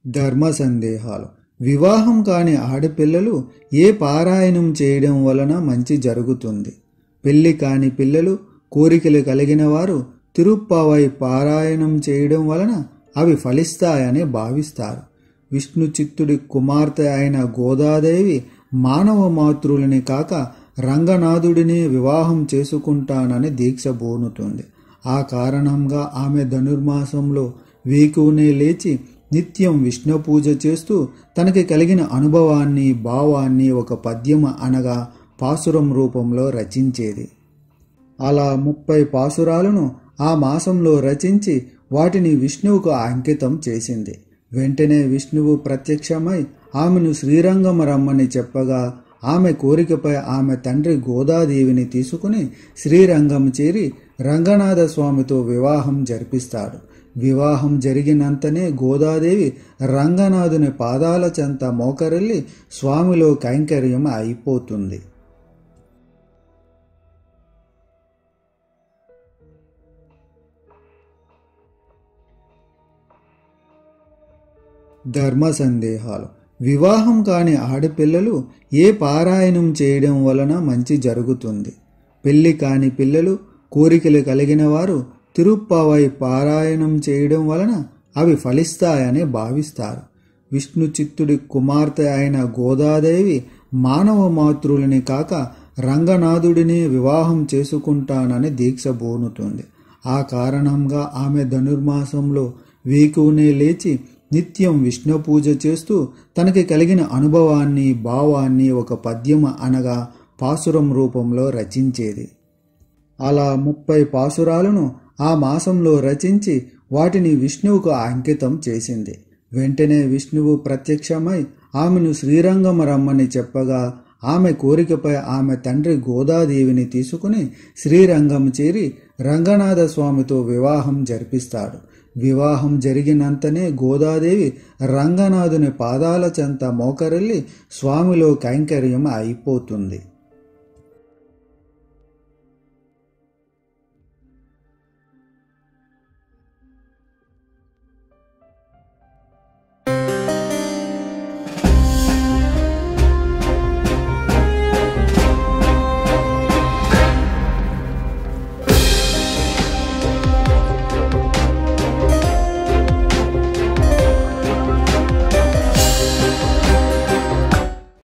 ధర్మ సందేహాలు వివాహం కాని ఆడపిల్లలు ఏ పారాయణం చేయడం వలన మంచి జరుగుతుంది పెళ్లి కాని పిల్లలు కోరికలు కలిగిన వారు తిరుప్పావై పారాయణం చేయడం వలన అవి ఫలిస్తాయని భావిస్తారు విష్ణు చిత్తుడి కుమార్తె అయిన గోదాదేవి మానవ మాతృలని కాక రంగనాథుడిని వివాహం చేసుకుంటానని దీక్ష బోనుతుంది ఆ కారణంగా ఆమె ధనుర్మాసంలో వేకువనే లేచి నిత్యం విష్ణు పూజ చేస్తూ తనకి కలిగిన అనుభవాన్ని భావాన్ని ఒక పద్యం అనగా పాసురం రూపంలో రచించేది అలా ముప్పై పాసురాలను ఆ మాసంలో రచించి వాటిని విష్ణువుకు అంకితం చేసింది వెంటనే విష్ణువు ప్రత్యక్షమై ఆమెను శ్రీరంగం రమ్మని చెప్పగా ఆమె కోరికపై ఆమె తండ్రి గోదాదేవిని తీసుకుని శ్రీరంగం చేరి రంగనాథ స్వామితో వివాహం జరిపిస్తాడు వివాహం జరిగినంతనే గోదాదేవి రంగనాథుని పాదాల చెంత మోకరిల్లి స్వామిలో కైంకర్యం అయిపోతుంది ధర్మ సందేహాలు వివాహం కాని ఆడపిల్లలు ఏ పారాయణం చేయడం వలన మంచి జరుగుతుంది పెళ్లి కాని పిల్లలు కోరికలు కలిగిన వారు తిరుప్పావై పారాయణం చేయడం వలన అవి ఫలిస్తాయని భావిస్తారు విష్ణు చిత్తుడి కుమార్తె అయిన గోదాదేవి మానవ మాతృలని కాక రంగనాథుడిని వివాహం చేసుకుంటానని దీక్ష బోనుతుంది ఆ కారణంగా ఆమె ధనుర్మాసంలో వేకువనే లేచి నిత్యం విష్ణు పూజ చేస్తూ తనకి కలిగిన అనుభవాన్ని భావాన్ని ఒక పద్యం అనగా పాసురం రూపంలో రచించేది అలా ముప్పై పాసురాలను ఆ మాసంలో రచించి వాటిని విష్ణువుకు అంకితం చేసింది వెంటనే విష్ణువు ప్రత్యక్షమై ఆమెను శ్రీరంగం రమ్మని చెప్పగా ఆమె కోరికపై ఆమె తండ్రి గోదాదేవిని తీసుకుని శ్రీరంగం చేరి రంగనాథ స్వామితో వివాహం జరిపిస్తాడు వివాహం జరిగినంతనే గోదాదేవి రంగనాథుని పాదాల చెంత మోకరిల్లి స్వామిలో కైంకర్యం అయిపోతుంది